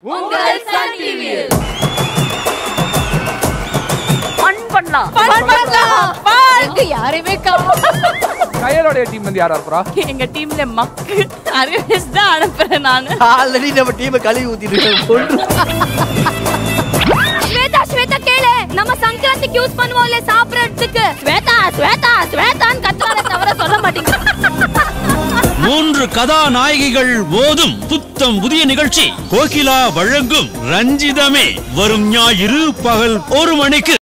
உங்கள் சன் டிவியில் ஃபன் பண்ணலாம் இங்க யாரையுமே காணோம். கையலோடைய டீம் வந்து யாரா இருப்பா எங்க டீம்ல மக்கு அறிவேஸ் தான் அனுப்புறேன் நானு ஆல்ரெடி நம்ம டீமை கழுவி ஊத்திட்டு கொண்டு ஸ்வேதா ஸ்வேதா கேளு நம்ம சங்கராந்திக்கு யூஸ் பண்ணுவோம்ல சாப்பிடுறதுக்கு ஸ்வேதா ஸ்வேதா ஸ்வேதான்னு கத்துறாங்க தவிர சொல்ல மாட்டீங்க மூன்று கதாநாயகிகள் ஓதும் புத்தம் புதிய நிகழ்ச்சி கோகிலா வழங்கும் ரஞ்சிதமே வரும் ஞாயிறு பகல் ஒரு மணிக்கு